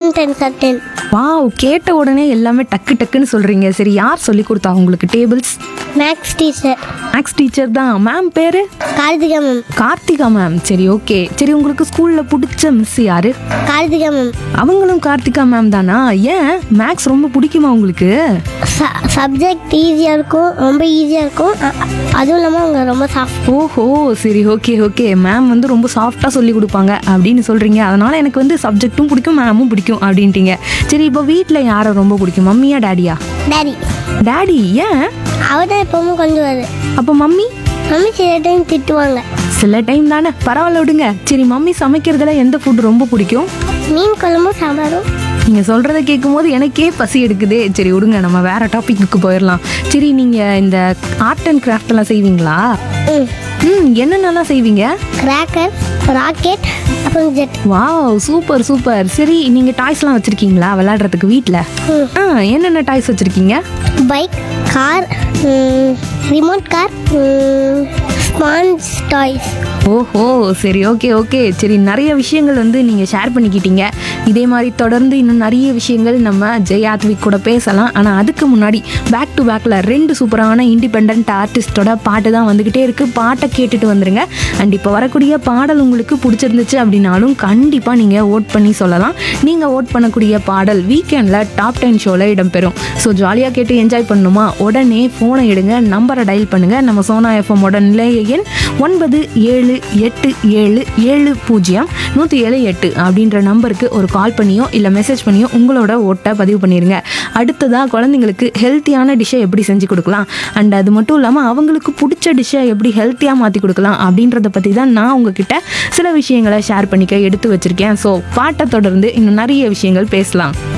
Seven ten sir ten wow கேட்ட உடனே எல்லாமே டக்கு டக்குன்னு சொல்றீங்க சரி யார் சொல்லி கொடுத்தா உங்களுக்கு tables maths teacher maths teacher தான் மேம் பேரு கார்த்திகா மேம் கார்த்திகா மேம் சரி ஓகே சரி உங்களுக்கு ஸ்கூல்ல பிடிச்ச மிஸ் யாரு கார்த்திகா மேம் அவங்களும் கார்த்திகா மேம் தானா ஏன் மேக்ஸ் ரொம்ப பிடிக்குமா உங்களுக்கு சப்ஜெக்ட் ஈஸியாக இருக்கும் ரொம்ப ஈஸியாக இருக்கும் அ- அதுவும் இல்லாமல் அவங்க ரொம்ப சாஃப்ட் ஓஹோ சரி ஓகே ஓகே மேம் வந்து ரொம்ப சாஃப்டாக சொல்லி கொடுப்பாங்க அப்படின்னு சொல்கிறீங்க அதனால் எனக்கு வந்து சப்ஜெக்ட்டும் பிடிக்கும் மேமும் பிடிக்கும் அப்படின்ட்டீங்க சரி இப்போ வீட்டில் யாரை ரொம்ப பிடிக்கும் மம்மியா டேடியா டேடி டேடி ஏன் அவர் தான் எப்பவும் கொண்டு வருது அப்போ மம்மி மம்மி சில டைம் திட்டுவாங்க சில டைம் தானே பரவாயில்ல விடுங்க சரி மம்மி சமைக்கிறதுல எந்த ஃபுட் ரொம்ப பிடிக்கும் மீன் குழம்பும் சாம்பாரும் நீங்கள் சொல்கிறத கேட்கும்போது எனக்கே பசி எடுக்குதே சரி விடுங்க நம்ம வேறு டாபிக்கு போயிடலாம் சரி நீங்கள் இந்த ஆர்ட் அண்ட் கிராஃப்ட் எல்லாம் செய்வீங்களா ம் ம் என்னென்னலாம் செய்வீங்க கிராக்கர் ராக்கெட் அப்புறம் ஜெட் வாவ் சூப்பர் சூப்பர் சரி நீங்கள் டாய்ஸ்லாம் வச்சுருக்கீங்களா விளையாடுறதுக்கு வீட்டில் ம். ஆ என்னென்ன டாய்ஸ் வச்சுருக்கீங்க bike car remote car sponge toys ஓஹோ சரி ஓகே ஓகே சரி நிறைய விஷயங்கள் வந்து நீங்கள் ஷேர் பண்ணிக்கிட்டீங்க இதே மாதிரி தொடர்ந்து இன்னும் நிறைய விஷயங்கள் நம்ம ஜெயாத்விக் கூட பேசலாம் ஆனால் அதுக்கு முன்னாடி பேக் டு பேக்கில் ரெண்டு சூப்பரான இண்டிபெண்ட் ஆர்டிஸ்டோட பாட்டு தான் வந்துக்கிட்டே இருக்குது பாட்டை கேட்டுட்டு வந்துருங்க அண்ட் இப்போ வரக்கூடிய பாடல் உங்களுக்கு பிடிச்சிருந்துச்சு அப்படின்னாலும் கண்டிப்பாக நீங்கள் ஓட் பண்ணி சொல்லலாம் நீங்கள் ஓட் பண்ணக்கூடிய பாடல் வீக்கெண்டில் டாப் டென் ஷோவில் இடம்பெறும் ஸோ ஜாலியாக கேட்டு என்ஜாய் பண்ணணுமா உடனே ஃபோனை எடுங்க நம்பரை டயல் பண்ணுங்கள் நம்ம சோனா எஃப்எம்மோட நிலைய எண் ஒன்பது ஏழு எட்டு ஏழு ஏழு பூஜ்ஜியம் நூற்றி ஏழு எட்டு அப்படின்ற நம்பருக்கு ஒரு கால் பண்ணியோ இல்லை மெசேஜ் பண்ணியோ உங்களோட ஓட்டை பதிவு பண்ணிடுங்க அடுத்ததாக குழந்தைங்களுக்கு ஹெல்த்தியான டிஷ்ஷை எப்படி செஞ்சு கொடுக்கலாம் அண்ட் அது மட்டும் இல்லாமல் அவங்களுக்கு பிடிச்ச டிஷ்ஷை எப்படி ஹெல்த்தியாக மாற்றி கொடுக்கலாம் அப்படின்றத பற்றி தான் நான் உங்ககிட்ட சில விஷயங்களை ஷேர் பண்ணிக்க எடுத்து வச்சுருக்கேன் ஸோ பாட்டை தொடர்ந்து இன்னும் நிறைய விஷயங்கள் பேசலாம்